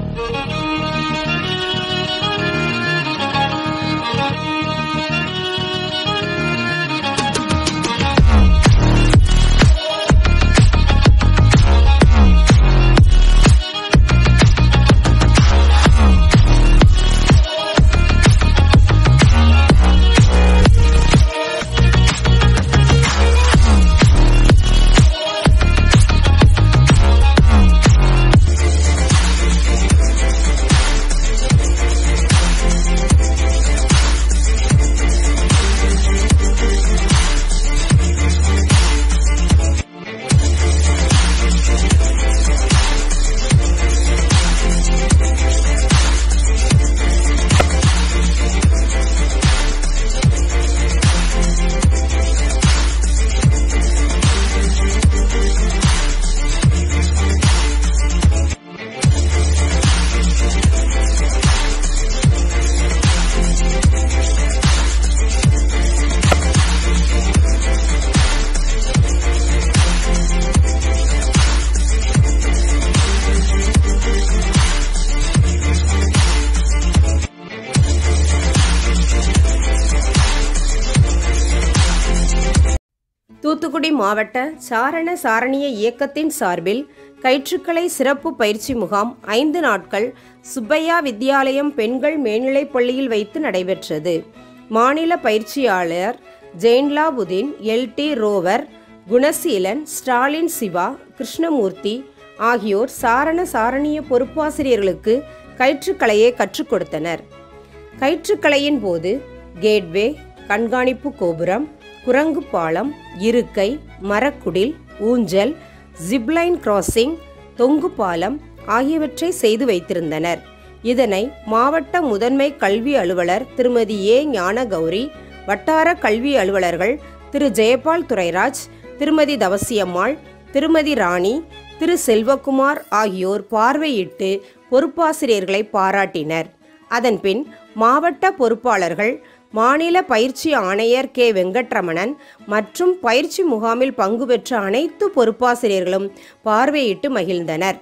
தூத்துக்குடி மாவட்ட சாரண சாரணிய இயக்கத்தின் சார்பில் கயிற்றுக்கலை சிறப்பு பயிற்சி முகாம் ஐந்து நாட்கள் சுப்பையா வித்யாலயம் பெண்கள் மேல்நிலைப் பள்ளியில் வைத்து நடைபெற்றது மாநில பயிற்சியாளர் ஜெயின்லாபுதீன் எல்டி ரோவர் குணசீலன் ஸ்டாலின் சிவா கிருஷ்ணமூர்த்தி ஆகியோர் சாரண சாரணிய பொறுப்பாசிரியர்களுக்கு கயிற்றுக்கலையை கற்றுக் கொடுத்தனர் கயிற்றுக்கலையின் போது கேட்வே கண்காணிப்பு கோபுரம் குரங்கு பாலம் இருக்கை மரக்குடில் ஊஞ்சல் ஜிப்லைன் கிராசிங் தொங்கு பாலம் ஆகியவற்றை செய்து வைத்திருந்தனர் இதனை மாவட்ட முதன்மை கல்வி அலுவலர் திருமதி ஏ ஞானகௌரி வட்டார கல்வி அலுவலர்கள் திரு ஜெயபால் துரைராஜ் திருமதி தவசியம்மாள் திருமதி ராணி திரு செல்வகுமார் ஆகியோர் பார்வையிட்டு பொறுப்பாசிரியர்களை பாராட்டினர் அதன்பின் மாவட்ட பொறுப்பாளர்கள் மாநில பயிற்சி ஆணையர் கே வெங்கட்ரமணன் மற்றும் பயிற்சி முகாமில் பங்கு பெற்ற அனைத்து பொறுப்பாசிரியர்களும் பார்வையிட்டு மகிழ்ந்தனர்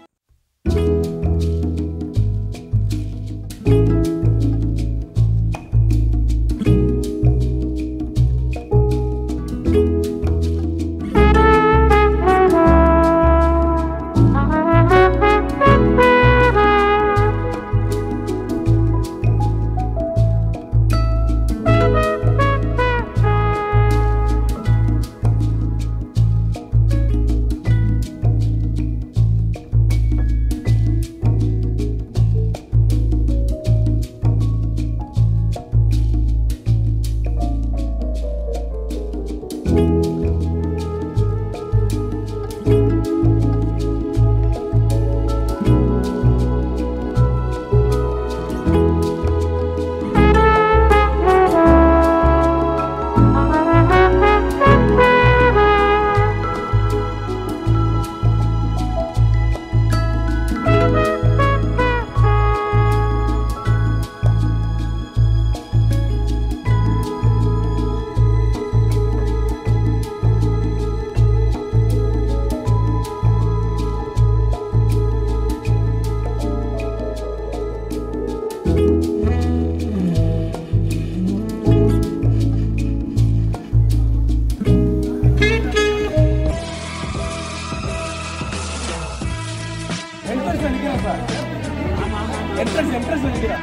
என்ட்ரன்ஸ் நிக்கிறேன் சார் என்ட்ரன்ஸ் என்ட்ரன்ஸ் நிக்கிறேன்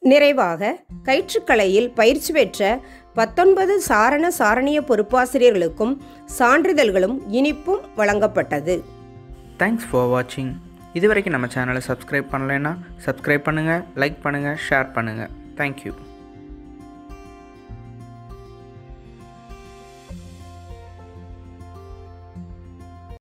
நிறைவாக கயிற்றுக்கலையில் பயிற்சி பெற்ற பத்தொன்பது சாரண சாரணிய பொறுப்பாசிரியர்களுக்கும் சான்றிதழ்களும் இனிப்பும் வழங்கப்பட்டது தேங்க்ஸ் ஃபார் வாட்சிங் இது வரைக்கும் நம்ம சேனலை சப்ஸ்கிரைப் பண்ணலைன்னா சப்ஸ்கிரைப் பண்ணுங்கள் லைக் பண்ணுங்கள் ஷேர் பண்ணுங்கள் தேங்க்யூ